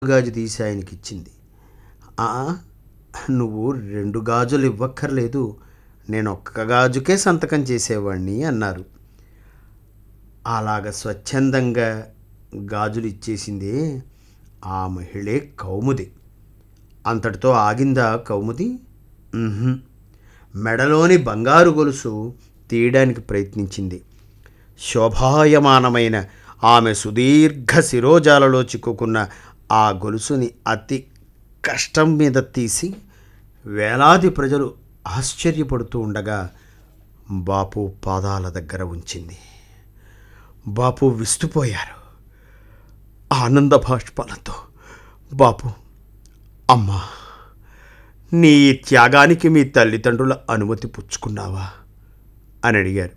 గాజు తీసి ఆయనకి ఇచ్చింది "ఆ, నువ్వు రెండు గాజులు ఇవ్వక్కర్లేదు నేను ఒక్క గాజుకే సంతకం చేసేవాడిని అన్నారు అలాగ స్వచ్ఛందంగా గాజులు ఇచ్చేసిందే ఆ మహిళే కౌముది అంతటితో ఆగిందా కౌముది ఉహుం. మెడలోని బంగారు గొలుసు తీయడానికి ప్రయత్నించింది శోభాయమానమైన ఆమె సుదీర్ఘ శిరోజాలలో చిక్కుకున్న ఆ గొలుసుని అతి కష్టం మీద తీసి వేలాది ప్రజలు ఆశ్చర్యపడుతూ ఉండగా బాపు పాదాల దగ్గర ఉంచింది బాపు విస్తుపోయారు ఆనంద భాష్పాలతో బాపు అమ్మా నీ ఈ త్యాగానికి మీ తల్లిదండ్రుల అనుమతి పుచ్చుకున్నావా అని అడిగారు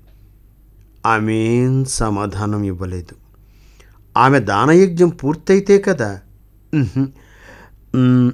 ఆమెం సమాధానం ఇవ్వలేదు ఆమె దానయజ్ఞం పూర్తయితే కదా "ఉహుం, ఉమ్,"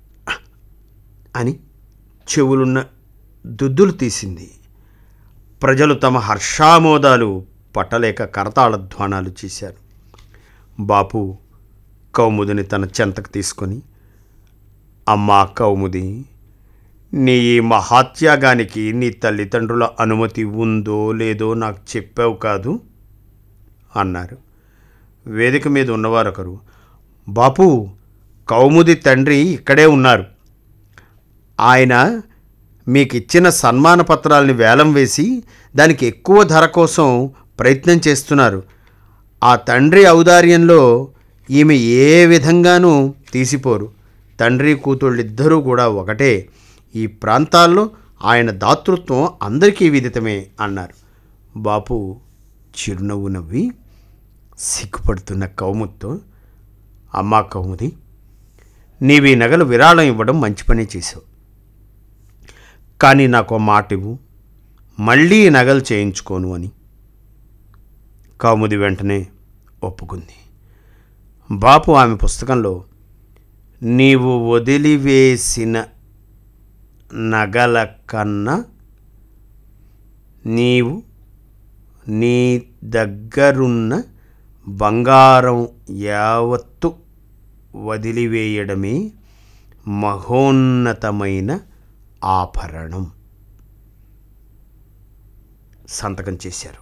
అని చెవులున్న దుద్దులు తీసింది ప్రజలు తమ హర్షామోదాలు పట్టలేక కరతాళ ధ్వానాలు చేశారు బాపు కౌముదిని తన చెంతకు తీసుకొని అమ్మా కౌముది నీ ఈ మహాత్యాగానికి నీ తల్లిదండ్రుల అనుమతి ఉందో లేదో నాకు చెప్పావు కాదు అన్నారు వేదిక మీద ఉన్నవారొకరు బాపు కౌముది తండ్రి ఇక్కడే ఉన్నారు ఆయన మీకు ఇచ్చిన సన్మాన పత్రాల్ని వేలం వేసి దానికి ఎక్కువ ధర కోసం ప్రయత్నం చేస్తున్నారు ఆ తండ్రి ఔదార్యంలో ఈమె ఏ విధంగానూ తీసిపోరు తండ్రి కూతుళ్ళిద్దరూ కూడా ఒకటే ఈ ప్రాంతాల్లో ఆయన దాతృత్వం అందరికీ విదితమే అన్నారు బాపు చిరునవ్వు నవ్వి సిగ్గుపడుతున్న కౌముతో అమ్మా కౌముది నీవి నగలు విరాళం ఇవ్వడం మంచి పని చేసావు కానీ నాకు ఓ మాట ఇవ్వు మళ్ళీ ఈ నగలు చేయించుకోను అని కౌముది వెంటనే ఒప్పుకుంది బాపు ఆమె పుస్తకంలో నీవు వదిలివేసిన నగల కన్నా నీవు నీ దగ్గరున్న బంగారం యావత్తు వదిలివేయడమే మహోన్నతమైన ఆభరణం సంతకం చేశారు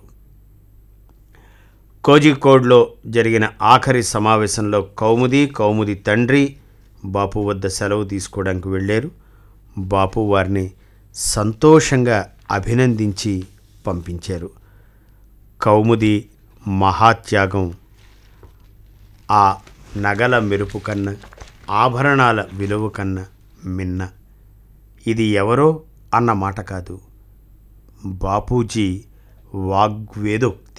కోజికోడ్లో జరిగిన ఆఖరి సమావేశంలో కౌముది కౌముది తండ్రి బాపు వద్ద సెలవు తీసుకోవడానికి వెళ్ళారు బాపు వారిని సంతోషంగా అభినందించి పంపించారు కౌముది మహాత్యాగం ఆ నగల మెరుపు కన్నా ఆభరణాల విలువ కన్నా మిన్న ఇది ఎవరో అన్న మాట కాదు బాపూజీ వాగ్వేదోక్తి